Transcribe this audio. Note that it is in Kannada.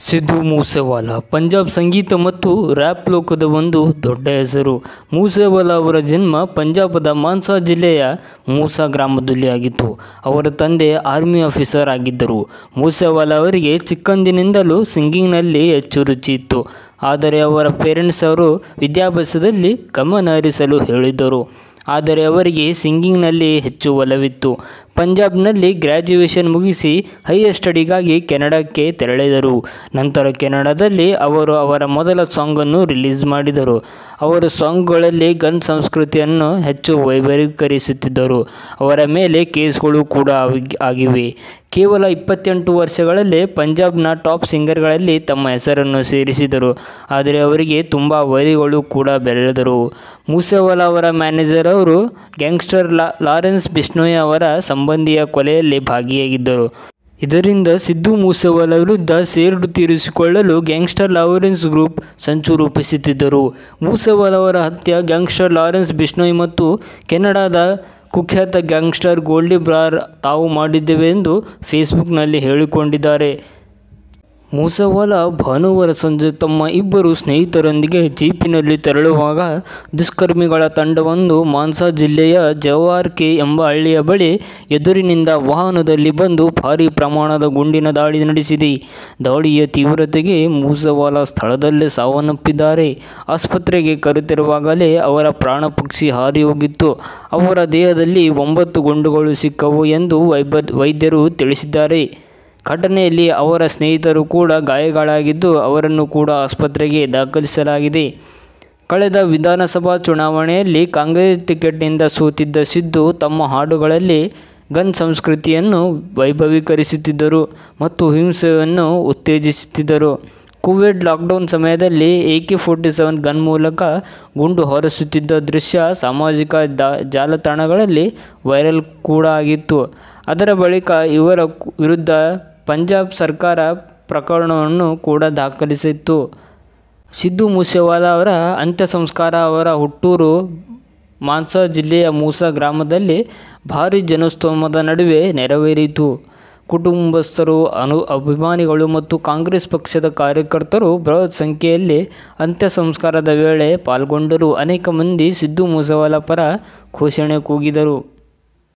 ಸಿದ್ದು ಮೂಸೇವಾಲ ಪಂಜಾಬ್ ಸಂಗೀತ ಮತ್ತು ರ್ಯಾಪ್ ಲೋಕದ ಒಂದು ದೊಡ್ಡ ಹೆಸರು ಮೂಸೇವಾಲ ಅವರ ಜನ್ಮ ಪಂಜಾಬದ ಮಾನ್ಸಾ ಜಿಲ್ಲೆಯ ಮೂಸಾ ಗ್ರಾಮದಲ್ಲಿ ಆಗಿತ್ತು ಅವರ ತಂದೆ ಆರ್ಮಿ ಆಫೀಸರ್ ಆಗಿದ್ದರು ಮೂಸೇವಾಲ ಅವರಿಗೆ ಚಿಕ್ಕಂದಿನಿಂದಲೂ ಸಿಂಗಿಂಗ್ನಲ್ಲಿ ಹೆಚ್ಚು ರುಚಿ ಇತ್ತು ಆದರೆ ಅವರ ಪೇರೆಂಟ್ಸ್ ಅವರು ವಿದ್ಯಾಭ್ಯಾಸದಲ್ಲಿ ಗಮನ ಹರಿಸಲು ಹೇಳಿದ್ದರು ಆದರೆ ಅವರಿಗೆ ಸಿಂಗಿಂಗ್ನಲ್ಲಿ ಹೆಚ್ಚು ಒಲವಿತ್ತು ಪಂಜಾಬ್ನಲ್ಲಿ ಗ್ರ್ಯಾಜುಯೇಷನ್ ಮುಗಿಸಿ ಹೈಯರ್ ಸ್ಟಡಿಗಾಗಿ ಕೆನಡಾಕ್ಕೆ ತೆರಳಿದರು ನಂತರ ಕೆನಡಾದಲ್ಲಿ ಅವರು ಅವರ ಮೊದಲ ಸಾಂಗನ್ನು ರಿಲೀಸ್ ಮಾಡಿದರು ಅವರ ಸಾಂಗ್ಗಳಲ್ಲಿ ಗನ್ ಸಂಸ್ಕೃತಿಯನ್ನು ಹೆಚ್ಚು ವೈಭವೀಕರಿಸುತ್ತಿದ್ದರು ಅವರ ಮೇಲೆ ಕೇಸ್ಗಳು ಕೂಡ ಆಗಿ- ಆಗಿವೆ ಕೇವಲ ಇಪ್ಪತ್ತೆಂಟು ವರ್ಷಗಳಲ್ಲೇ ಪಂಜಾಬ್ನ ಟಾಪ್ ಸಿಂಗರ್ಗಳಲ್ಲಿ ತಮ್ಮ ಹೆಸರನ್ನು ಸೇರಿಸಿದರು ಆದರೆ ಅವರಿಗೆ ತುಂಬ ವೈರಿಗಳು ಕೂಡ ಬೆಳೆದರು ಮೂಸೇವಾಲ ಅವರ ಮ್ಯಾನೇಜರ್ ಅವರು ಗ್ಯಾಂಗ್ಸ್ಟರ್ ಲಾ ಲಾರೆನ್ಸ್ ಬಿಷ್ಣೋಯ್ ಅವರ ಸಂಬಂಧಿಯ ಕೊಲೆಯಲ್ಲಿ ಭಾಗಿಯಾಗಿದ್ದರು ಇದರಿಂದ ಸಿದ್ದು ಮೂಸೇವಾಲ ವಿರುದ್ಧ ಸೇಡು ತೀರಿಸಿಕೊಳ್ಳಲು ಗ್ಯಾಂಗ್ಸ್ಟರ್ ಲಾರೆನ್ಸ್ ಗ್ರೂಪ್ ಸಂಚು ರೂಪಿಸುತ್ತಿದ್ದರು ಮೂಸೇವಾಲ ಅವರ ಹತ್ಯೆ ಗ್ಯಾಂಗ್ಸ್ಟರ್ ಲಾರೆನ್ಸ್ ಬಿಷ್ಣೋಯ್ ಮತ್ತು ಕೆನಡಾದ ಕುಖ್ಯಾತ ಗ್ಯಾಂಗ್ಸ್ಟರ್ ಗೋಲ್ಡಿ ಬ್ರಾರ್ ತಾವು ಮಾಡಿದ್ದೇವೆ ಎಂದು ಫೇಸ್ಬುಕ್ನಲ್ಲಿ ಹೇಳಿಕೊಂಡಿದ್ದಾರೆ ಮೂಸೇವಾಲ ಭಾನುವಾರ ಸಂಜೆ ತಮ್ಮ ಇಬ್ಬರು ಸ್ನೇಹಿತರೊಂದಿಗೆ ಜೀಪಿನಲ್ಲಿ ತೆರಳುವಾಗ ದುಷ್ಕರ್ಮಿಗಳ ತಂಡವೊಂದು ಮಾನ್ಸಾ ಜಿಲ್ಲೆಯ ಜವಾರ್ ಕೆ ಎಂಬ ಹಳ್ಳಿಯ ಬಳಿ ಎದುರಿನಿಂದ ವಾಹನದಲ್ಲಿ ಬಂದು ಭಾರೀ ಪ್ರಮಾಣದ ಗುಂಡಿನ ದಾಳಿ ನಡೆಸಿದೆ ದಾಳಿಯ ತೀವ್ರತೆಗೆ ಮೂಸೇವಾಲ ಸ್ಥಳದಲ್ಲೇ ಸಾವನ್ನಪ್ಪಿದ್ದಾರೆ ಆಸ್ಪತ್ರೆಗೆ ಕರೆತರುವಾಗಲೇ ಅವರ ಪ್ರಾಣ ಪಕ್ಷಿ ಹಾರಿ ಹೋಗಿತ್ತು ಅವರ ದೇಹದಲ್ಲಿ ಒಂಬತ್ತು ಗುಂಡುಗಳು ಸಿಕ್ಕವು ಎಂದು ವೈಬ ವೈದ್ಯರು ತಿಳಿಸಿದ್ದಾರೆ ಘಟನೆಯಲ್ಲಿ ಅವರ ಸ್ನೇಹಿತರು ಕೂಡ ಗಾಯಗಳಾಗಿದ್ದು ಅವರನ್ನು ಕೂಡ ಆಸ್ಪತ್ರೆಗೆ ದಾಖಲಿಸಲಾಗಿದೆ ಕಳೆದ ವಿಧಾನಸಭಾ ಚುನಾವಣೆಯಲ್ಲಿ ಕಾಂಗ್ರೆಸ್ ಟಿಕೆಟ್ನಿಂದ ಸೋತಿದ್ದ ಸಿದ್ದು ತಮ್ಮ ಹಾಡುಗಳಲ್ಲಿ ಗನ್ ಸಂಸ್ಕೃತಿಯನ್ನು ವೈಭವೀಕರಿಸುತ್ತಿದ್ದರು ಮತ್ತು ಹಿಂಸೆಯನ್ನು ಉತ್ತೇಜಿಸುತ್ತಿದ್ದರು ಕೋವಿಡ್ ಲಾಕ್ಡೌನ್ ಸಮಯದಲ್ಲಿ A K forty seven gun ಮೂಲಕ ಗುಂಡು ಹೊರಸುತ್ತಿದ್ದ ದೃಶ್ಯ ಸಾಮಾಜಿಕ ದಾ ಜಾಲತಾಣಗಳಲ್ಲಿ ವೈರಲ್ ಕೂಡ ಆಗಿತ್ತು ಅದರ ಬಳಿಕ ಇವರ ಕು- ವಿರುದ್ಧ ಪಂಜಾಬ್ ಸರ್ಕಾರ ಪ್ರಕರಣವನ್ನು ಕೂಡ ದಾಖಲಿಸಿತ್ತು ಸಿದ್ದು ಮೂಸೇವಾಲ ಅವರ ಅಂತ್ಯ ಸಂಸ್ಕಾರ ಅವರ ಹುಟ್ಟೂರು ಮಾನ್ಸಾ ಜಿಲ್ಲೆಯ ಮೂಸಾ ಗ್ರಾಮದಲ್ಲಿ ಭಾರೀ ಜನಸ್ತೋಮದ ನಡುವೆ ನೆರವೇರಿತು ಕುಟುಂಬಸ್ಥರು ಅನು ಅಭಿಮಾನಿಗಳು ಮತ್ತು ಕಾಂಗ್ರೆಸ್ ಪಕ್ಷದ ಕಾರ್ಯಕರ್ತರು ಬೃಹತ್ ಸಂಖ್ಯೆಯಲ್ಲಿ ಅಂತ್ಯ ಸಂಸ್ಕಾರದ ವೇಳೆ ಪಾಲ್ಗೊಂಡರು ಅನೇಕ ಮಂದಿ ಸಿದ್ದು ಮೂಸೇವಾಲ ಪರ ಘೋಷಣೆ ಕೂಗಿದರು